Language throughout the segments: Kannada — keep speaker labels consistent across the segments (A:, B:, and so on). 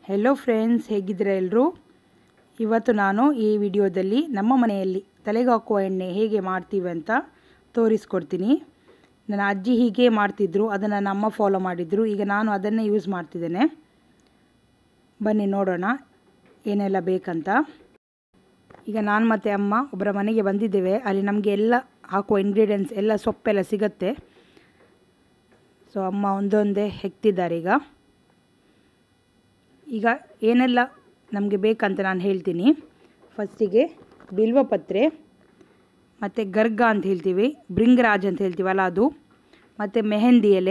A: ಹೆಲೋ ಫ್ರೆಂಡ್ಸ್ ಹೇಗಿದ್ದೀರಾ ಎಲ್ಲರೂ ಇವತ್ತು ನಾನು ಈ ವಿಡಿಯೋದಲ್ಲಿ ನಮ್ಮ ಮನೆಯಲ್ಲಿ ತಲೆಗೆ ಹಾಕುವ ಎಣ್ಣೆ ಹೇಗೆ ಮಾಡ್ತೀವಿ ಅಂತ ತೋರಿಸ್ಕೊಡ್ತೀನಿ ನನ್ನ ಅಜ್ಜಿ ಹೀಗೆ ಮಾಡ್ತಿದ್ರು ಅದನ್ನು ನನ್ನ ಅಮ್ಮ ಫಾಲೋ ಮಾಡಿದ್ರು ಈಗ ನಾನು ಅದನ್ನೇ ಯೂಸ್ ಮಾಡ್ತಿದ್ದೇನೆ ಬನ್ನಿ ನೋಡೋಣ ಏನೆಲ್ಲ ಬೇಕಂತ ಈಗ ನಾನು ಮತ್ತು ಅಮ್ಮ ಒಬ್ಬರ ಮನೆಗೆ ಬಂದಿದ್ದೇವೆ ಅಲ್ಲಿ ನಮಗೆ ಎಲ್ಲ ಹಾಕುವ ಇಂಗ್ರೀಡಿಯೆಂಟ್ಸ್ ಎಲ್ಲ ಸೊಪ್ಪೆಲ್ಲ ಸಿಗುತ್ತೆ ಸೊ ಅಮ್ಮ ಒಂದೊಂದೇ ಹೆಕ್ತಿದ್ದಾರೆ ಈಗ ಈಗ ಏನೆಲ್ಲ ನಮಗೆ ಬೇಕಂತ ನಾನು ಹೇಳ್ತೀನಿ ಫಸ್ಟಿಗೆ ಬಿಲ್ವಪತ್ರೆ ಮತ್ತು ಗರ್ಗ ಅಂತ ಹೇಳ್ತೀವಿ ಭೃಂಗರಾಜ್ ಅಂತ ಹೇಳ್ತೀವಲ್ಲ ಅದು ಮತ್ತು ಮೆಹಂದಿ ಎಲೆ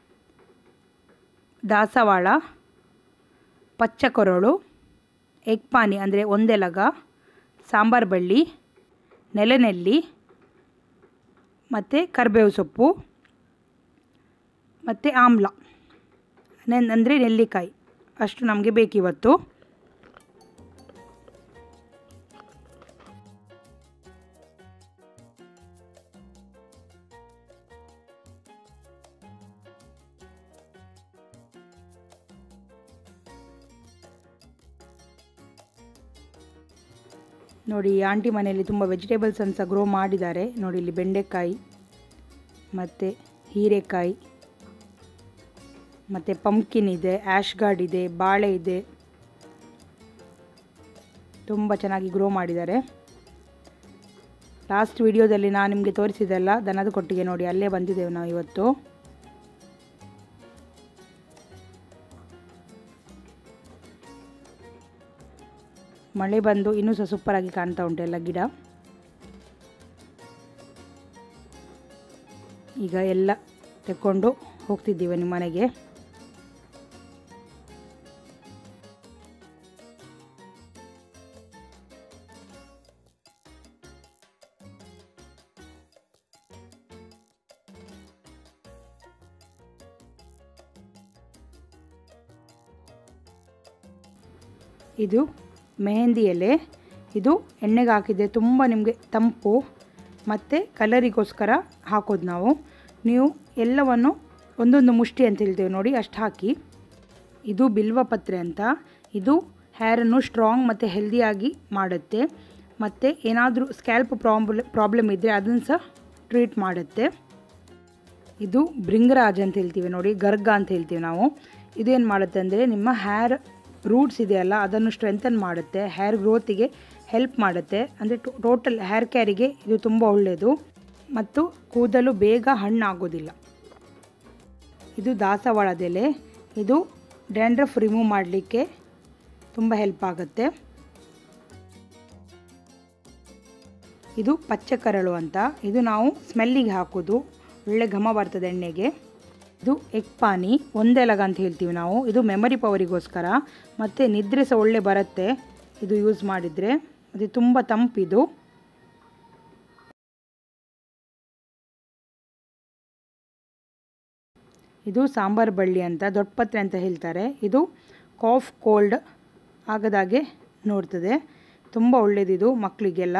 A: ದಾಸವಾಳ ಪಚ್ಚಕೊರಳು ಎಗ್ಪಾನಿ ಅಂದರೆ ಒಂದೆಲಗ ಸಾಂಬಾರು ಬಳ್ಳಿ ನೆಲನೆಲ್ಲಿ ಮತ್ತು ಕರಿಬೇವು ಸೊಪ್ಪು ಮತ್ತು ಆಮ್ಲ ನೆನ್ ಅಂದರೆ ನೆಲ್ಲಿಕಾಯಿ ಅಷ್ಟು ನಮಗೆ ಬೇಕಿವತ್ತು ನೋಡಿ ಈ ಆಂಟಿ ಮನೆಯಲ್ಲಿ ತುಂಬ ವೆಜಿಟೇಬಲ್ಸ್ ಸಹ ಗ್ರೋ ಮಾಡಿದ್ದಾರೆ ನೋಡಿ ಇಲ್ಲಿ ಬೆಂಡೆಕಾಯಿ ಮತ್ತು ಹೀರೆಕಾಯಿ ಮತ್ತು ಪಂಪ್ಕಿನ್ ಇದೆ ಆ್ಯಶ್ ಗಾರ್ಡ್ ಇದೆ ಬಾಳೆ ಇದೆ ತುಂಬ ಚೆನ್ನಾಗಿ ಗ್ರೋ ಮಾಡಿದ್ದಾರೆ ಲಾಸ್ಟ್ ವಿಡಿಯೋದಲ್ಲಿ ನಾನು ನಿಮಗೆ ತೋರಿಸಿದೆಲ್ಲ ದನದ ಕೊಟ್ಟಿಗೆ ನೋಡಿ ಅಲ್ಲೇ ಬಂದಿದ್ದೇವೆ ನಾವು ಇವತ್ತು ಮಳೆ ಬಂದು ಇನ್ನೂ ಸಹ ಸೂಪರಾಗಿ ಕಾಣ್ತಾ ಉಂಟು ಎಲ್ಲ ಗಿಡ ಈಗ ಎಲ್ಲ ತೆಕ್ಕೊಂಡು ಹೋಗ್ತಿದ್ದೀವಿ ನಿಮ್ಮ ಮನೆಗೆ ಇದು ಮೆಹಂದಿ ಎಲೆ ಇದು ಎಣ್ಣೆಗೆ ಹಾಕಿದೆ ತುಂಬ ನಿಮಗೆ ತಂಪು ಮತ್ತು ಕಲರಿಗೋಸ್ಕರ ಹಾಕೋದು ನಾವು ನೀವು ಎಲ್ಲವನ್ನು ಒಂದೊಂದು ಮುಷ್ಟಿ ಅಂತ ಹೇಳ್ತೇವೆ ನೋಡಿ ಅಷ್ಟು ಹಾಕಿ ಇದು ಬಿಲ್ವಪತ್ರೆ ಅಂತ ಇದು ಹೇರನ್ನು ಸ್ಟ್ರಾಂಗ್ ಮತ್ತು ಹೆಲ್ದಿಯಾಗಿ ಮಾಡುತ್ತೆ ಮತ್ತು ಏನಾದರೂ ಸ್ಕ್ಯಾಲ್ಪ್ ಪ್ರಾಬ್ಲ ಪ್ರಾಬ್ಲಮ್ ಇದ್ದರೆ ಅದನ್ನು ಸಹ ಟ್ರೀಟ್ ಮಾಡುತ್ತೆ ಇದು ಭೃಂಗರಾಜ್ ಅಂತ ಹೇಳ್ತೀವಿ ನೋಡಿ ಗರ್ಗ ಅಂತ ಹೇಳ್ತೀವಿ ನಾವು ಇದೇನು ಮಾಡುತ್ತೆ ಅಂದರೆ ನಿಮ್ಮ ಹೇರ್ ರೂಟ್ಸ್ ಇದೆಯಲ್ಲ ಅದನ್ನು ಸ್ಟ್ರೆಂಥನ್ ಮಾಡುತ್ತೆ ಹೇರ್ ಗ್ರೋತಿಗೆ ಹೆಲ್ಪ್ ಮಾಡುತ್ತೆ ಅಂದರೆ ಟೋಟಲ್ ಹೇರ್ ಕ್ಯಾರಿಗೆ ಇದು ತುಂಬ ಒಳ್ಳೆಯದು ಮತ್ತು ಕೂದಲು ಬೇಗ ಹಣ್ಣಾಗೋದಿಲ್ಲ ಇದು ದಾಸವಾಳದೆಲೆ ಇದು ಡ್ಯಾಂಡ್ರಫ್ ರಿಮೂವ್ ಮಾಡಲಿಕ್ಕೆ ತುಂಬ ಹೆಲ್ಪ್ ಆಗುತ್ತೆ ಇದು ಪಚ್ಚಕರಳು ಅಂತ ಇದು ನಾವು ಸ್ಮೆಲ್ಲಿಗೆ ಹಾಕೋದು ಒಳ್ಳೆ ಘಮ ಬರ್ತದೆ ಎಣ್ಣೆಗೆ ಇದು ಎಗ್ ಪಾನಿ ಒಂದೆಲಗ ಅಂತ ಹೇಳ್ತೀವಿ ನಾವು ಇದು ಮೆಮರಿ ಪವರಿಗೋಸ್ಕರ ಮತ್ತು ನಿದ್ರೆ ಸಹ ಒಳ್ಳೆ ಬರುತ್ತೆ ಇದು ಯೂಸ್ ಮಾಡಿದರೆ ಮತ್ತು ತುಂಬ ತಂಪಿದು ಇದು ಸಾಂಬಾರು ಬಳ್ಳಿ ಅಂತ ದೊಡ್ಡಪತ್ರೆ ಅಂತ ಹೇಳ್ತಾರೆ ಇದು ಕಾಫ್ ಕೋಲ್ಡ್ ಆಗದಾಗೆ ನೋಡ್ತದೆ ತುಂಬ ಒಳ್ಳೆಯದಿದು ಮಕ್ಕಳಿಗೆಲ್ಲ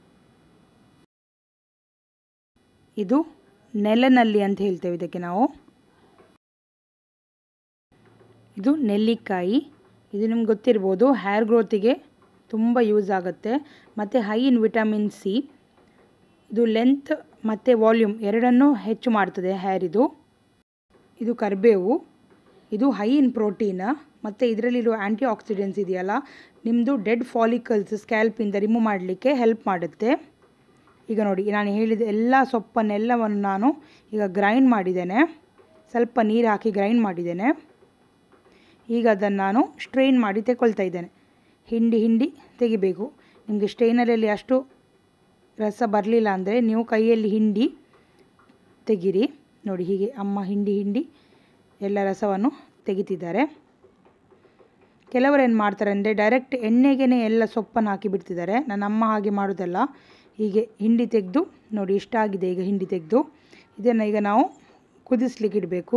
A: ಇದು ನೆಲನಲ್ಲಿ ಅಂತ ಹೇಳ್ತೇವೆ ಇದಕ್ಕೆ ನಾವು ಇದು ನೆಲ್ಲಿಕಾಯಿ ಇದು ನಿಮ್ಗೆ ಗೊತ್ತಿರ್ಬೋದು ಹೇರ್ ಗ್ರೋತಿಗೆ ತುಂಬ ಯೂಸ್ ಆಗುತ್ತೆ ಮತ್ತು ಹೈ ಇನ್ ವಿಟಮಿನ್ ಸಿ ಇದು ಲೆಂತ್ ಮತ್ತು ವಾಲ್ಯೂಮ್ ಎರಡನ್ನೂ ಹೆಚ್ಚು ಮಾಡ್ತದೆ ಹೇರ್ ಇದು ಇದು ಕರಿಬೇವು ಇದು ಹೈ ಇನ್ ಪ್ರೋಟೀನ್ ಮತ್ತು ಇದರಲ್ಲಿರೋ ಆ್ಯಂಟಿ ಆಕ್ಸಿಡೆಂಟ್ಸ್ ಇದೆಯಲ್ಲ ನಿಮ್ಮದು ಡೆಡ್ ಫಾಲಿಕಲ್ಸ್ ಸ್ಕ್ಯಾಲ್ಪಿಂದ ರಿಮೂವ್ ಮಾಡಲಿಕ್ಕೆ ಹೆಲ್ಪ್ ಮಾಡುತ್ತೆ ಈಗ ನೋಡಿ ನಾನು ಹೇಳಿದ ಎಲ್ಲ ಸೊಪ್ಪನ್ನೆಲ್ಲವನ್ನು ನಾನು ಈಗ ಗ್ರೈಂಡ್ ಮಾಡಿದ್ದೇನೆ ಸ್ವಲ್ಪ ನೀರು ಹಾಕಿ ಗ್ರೈಂಡ್ ಮಾಡಿದ್ದೇನೆ ಈಗ ಅದನ್ನು ನಾನು ಸ್ಟ್ರೈನ್ ಮಾಡಿ ತೆಗೊಳ್ತಾ ಇದ್ದೇನೆ ಹಿಂಡಿ ಹಿಂಡಿ ತೆಗಿಬೇಕು ನಿಮಗೆ ಸ್ಟ್ರೈನರಲ್ಲಿ ಅಷ್ಟು ರಸ ಬರಲಿಲ್ಲ ಅಂದರೆ ನೀವು ಕೈಯಲ್ಲಿ ಹಿಂಡಿ ತೆಗಿರಿ ನೋಡಿ ಹೀಗೆ ಅಮ್ಮ ಹಿಂಡಿ ಹಿಂಡಿ ಎಲ್ಲ ರಸವನ್ನು ತೆಗಿತಿದ್ದಾರೆ ಕೆಲವರು ಏನು ಮಾಡ್ತಾರೆ ಅಂದರೆ ಡೈರೆಕ್ಟ್ ಎಣ್ಣೆಗೆ ಎಲ್ಲ ಸೊಪ್ಪನ್ನು ಹಾಕಿ ಬಿಡ್ತಿದ್ದಾರೆ ನನ್ನ ಅಮ್ಮ ಹಾಗೆ ಮಾಡೋದಲ್ಲ ಹೀಗೆ ಹಿಂಡಿ ತೆಗೆದು ನೋಡಿ ಇಷ್ಟಾಗಿದೆ ಈಗ ಹಿಂಡಿ ತೆಗೆದು ಇದನ್ನು ಈಗ ನಾವು ಕುದಿಸ್ಲಿಕ್ಕೆ ಇಡಬೇಕು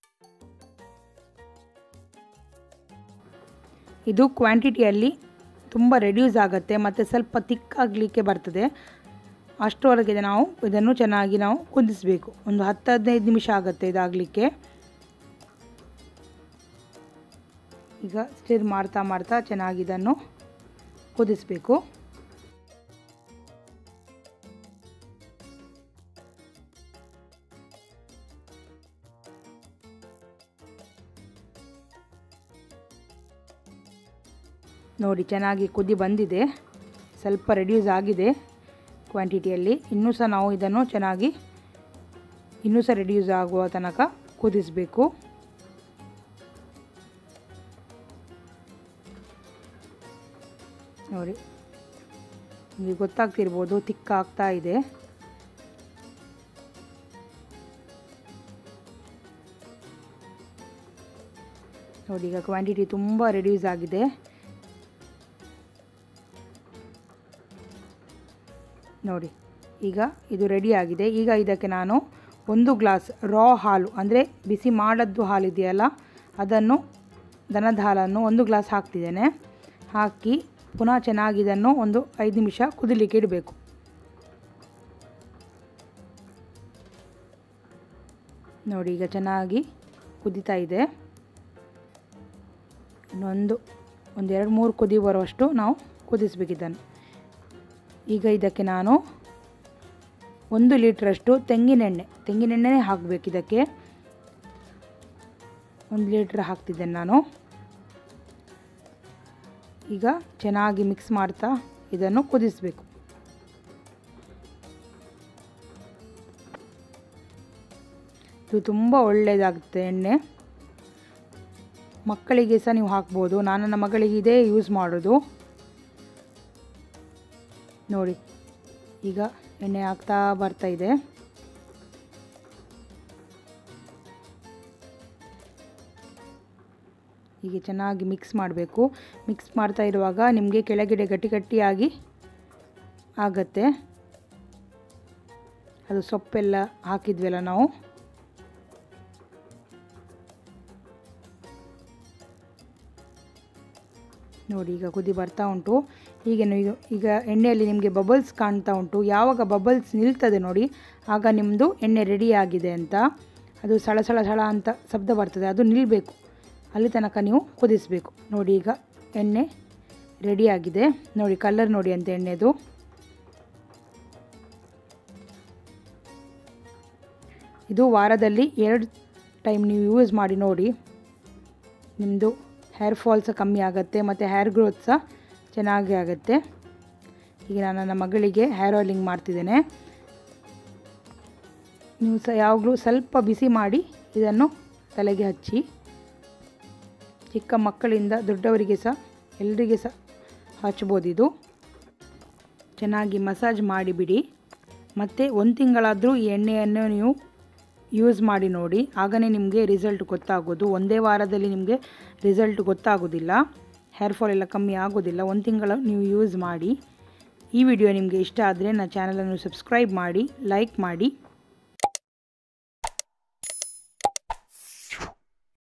A: ಇದು ಕ್ವಾಂಟಿಟಿಯಲ್ಲಿ ತುಂಬ ರೆಡ್ಯೂಸ್ ಆಗುತ್ತೆ ಮತ್ತು ಸ್ವಲ್ಪ ತಿಕ್ಕಾಗಲಿಕ್ಕೆ ಬರ್ತದೆ ಅಷ್ಟರವರೆಗೆ ನಾವು ಇದನ್ನು ಚೆನ್ನಾಗಿ ನಾವು ಕುದಿಸಬೇಕು ಒಂದು ಹತ್ತು ಹದಿನೈದು ನಿಮಿಷ ಆಗುತ್ತೆ ಇದಾಗಲಿಕ್ಕೆ ಈಗ ಸ್ಟಿರ್ ಮಾಡ್ತಾ ಮಾಡ್ತಾ ಚೆನ್ನಾಗಿ ಇದನ್ನು ಕುದಿಸಬೇಕು ನೋಡಿ ಚೆನ್ನಾಗಿ ಕುದಿ ಬಂದಿದೆ ಸ್ವಲ್ಪ ರೆಡ್ಯೂಸ್ ಆಗಿದೆ ಕ್ವಾಂಟಿಟಿಯಲ್ಲಿ ಇನ್ನೂ ಸಹ ನಾವು ಇದನ್ನು ಚೆನ್ನಾಗಿ ಇನ್ನೂ ಸಹ ರೆಡ್ಯೂಸ್ ಆಗುವ ತನಕ ಕುದಿಸಬೇಕು ನೋಡಿ ನಿಮಗೆ ಗೊತ್ತಾಗ್ತಿರ್ಬೋದು ತಿಕ್ಕ ಆಗ್ತಾ ಇದೆ ನೋಡಿ ಈಗ ಕ್ವಾಂಟಿಟಿ ತುಂಬ ರೆಡ್ಯೂಸ್ ಆಗಿದೆ ನೋಡಿ ಈಗ ಇದು ರೆಡಿ ಆಗಿದೆ ಈಗ ಇದಕ್ಕೆ ನಾನು ಒಂದು ಗ್ಲಾಸ್ ರಾ ಹಾಲು ಅಂದರೆ ಬಿಸಿ ಮಾಡದ್ದು ಹಾಲು ಇದೆಯಲ್ಲ ಅದನ್ನು ದನದ ಹಾಲನ್ನು ಒಂದು ಗ್ಲಾಸ್ ಹಾಕ್ತಿದ್ದೇನೆ ಹಾಕಿ ಪುನಃ ಚೆನ್ನಾಗಿ ಇದನ್ನು ಒಂದು ಐದು ನಿಮಿಷ ಕುದಿಲಿಕ್ಕೆ ಇಡಬೇಕು ನೋಡಿ ಈಗ ಚೆನ್ನಾಗಿ ಕುದೀತಾ ಇದೆ ಇನ್ನೊಂದು ಒಂದು ಎರಡು ಮೂರು ಕುದಿ ಬರುವಷ್ಟು ನಾವು ಕುದಿಸ್ಬೇಕಿದ್ದನ್ನು ಈಗ ಇದಕ್ಕೆ ನಾನು ಒಂದು ಲೀಟ್ರಷ್ಟು ತೆಂಗಿನೆಣ್ಣೆ ತೆಂಗಿನೆಣ್ಣೆನೇ ಹಾಕಬೇಕು ಇದಕ್ಕೆ ಒಂದು ಲೀಟ್ರ್ ಹಾಕ್ತಿದ್ದೇನೆ ನಾನು ಈಗ ಚೆನ್ನಾಗಿ ಮಿಕ್ಸ್ ಮಾಡ್ತಾ ಇದನ್ನು ಕುದಿಸಬೇಕು ಇದು ತುಂಬ ಒಳ್ಳೆಯದಾಗುತ್ತೆ ಎಣ್ಣೆ ಮಕ್ಕಳಿಗೆ ಸಹ ನೀವು ಹಾಕ್ಬೋದು ನಾನು ನನ್ನ ಮಗಳಿಗೆ ಇದೇ ಯೂಸ್ ಮಾಡೋದು ನೋಡಿ ಈಗ ಎಣ್ಣೆ ಹಾಕ್ತಾ ಬರ್ತಾ ಇದೆ ಹೀಗೆ ಚೆನ್ನಾಗಿ ಮಿಕ್ಸ್ ಮಾಡಬೇಕು ಮಿಕ್ಸ್ ಮಾಡ್ತಾ ಇರುವಾಗ ನಿಮಗೆ ಕೆಳಗಡೆ ಗಟ್ಟಿ ಗಟ್ಟಿಯಾಗಿ ಆಗತ್ತೆ ಅದು ಸೊಪ್ಪೆಲ್ಲ ಹಾಕಿದ್ವಲ್ಲ ನಾವು ನೋಡಿ ಈಗ ಕುದಿ ಬರ್ತಾ ಉಂಟು ಹೀಗೆ ನೀವು ಈಗ ಎಣ್ಣೆಯಲ್ಲಿ ನಿಮಗೆ ಬಬಲ್ಸ್ ಕಾಣ್ತಾ ಉಂಟು ಯಾವಾಗ ಬಬಲ್ಸ್ ನಿಲ್ತದೆ ನೋಡಿ ಆಗ ನಿಮ್ಮದು ಎಣ್ಣೆ ರೆಡಿ ಆಗಿದೆ ಅಂತ ಅದು ಸಳ ಸಳ ಸಳ ಅಂತ ಶಬ್ದ ಬರ್ತದೆ ಅದು ನಿಲ್ಲಬೇಕು ಅಲ್ಲಿ ತನಕ ನೀವು ಕುದಿಸಬೇಕು ನೋಡಿ ಈಗ ಎಣ್ಣೆ ರೆಡಿ ಆಗಿದೆ ನೋಡಿ ಕಲರ್ ನೋಡಿ ಅಂತ ಎಣ್ಣೆದು ಇದು ವಾರದಲ್ಲಿ ಎರಡು ಟೈಮ್ ನೀವು ಯೂಸ್ ಮಾಡಿ ನೋಡಿ ನಿಮ್ಮದು ಹೇರ್ ಫಾಲ್ ಸಹ ಕಮ್ಮಿ ಆಗುತ್ತೆ ಮತ್ತು ಹೇರ್ ಗ್ರೋತ್ ಸಹ ಚೆನ್ನಾಗಿ ಆಗುತ್ತೆ ಈಗ ನಾನು ನನ್ನ ಮಗಳಿಗೆ ಹೇರ್ ಆಯಿಲಿಂಗ್ ಮಾಡ್ತಿದ್ದೇನೆ ನೀವು ಸಹ ಯಾವಾಗಲೂ ಸ್ವಲ್ಪ ಬಿಸಿ ಮಾಡಿ ಇದನ್ನು ತಲೆಗೆ ಹಚ್ಚಿ ಚಿಕ್ಕ ಮಕ್ಕಳಿಂದ ದೊಡ್ಡವರಿಗೆ ಸಹ ಎಲ್ಲರಿಗೆ ಸಹ ಹಚ್ಬೋದು ಇದು ಚೆನ್ನಾಗಿ ಮಸಾಜ್ ಮಾಡಿಬಿಡಿ ಮತ್ತು ಒಂದು ತಿಂಗಳಾದರೂ ಈ ಎಣ್ಣೆಯನ್ನು ನೀವು ಯೂಸ್ ಮಾಡಿ ನೋಡಿ ಆಗನೇ ನಿಮಗೆ ರಿಸಲ್ಟ್ ಗೊತ್ತಾಗೋದು ಒಂದೇ ವಾರದಲ್ಲಿ ನಿಮಗೆ ರಿಸಲ್ಟ್ ಗೊತ್ತಾಗೋದಿಲ್ಲ ಹೇರ್ ಫಾಲ್ ಎಲ್ಲ ಕಮ್ಮಿ ಆಗೋದಿಲ್ಲ ಒಂದು ತಿಂಗಳು ನೀವು ಯೂಸ್ ಮಾಡಿ ಈ ವಿಡಿಯೋ ನಿಮಗೆ ಇಷ್ಟ ಆದರೆ ನನ್ನ ಚಾನಲನ್ನು ಸಬ್ಸ್ಕ್ರೈಬ್ ಮಾಡಿ ಲೈಕ್ ಮಾಡಿ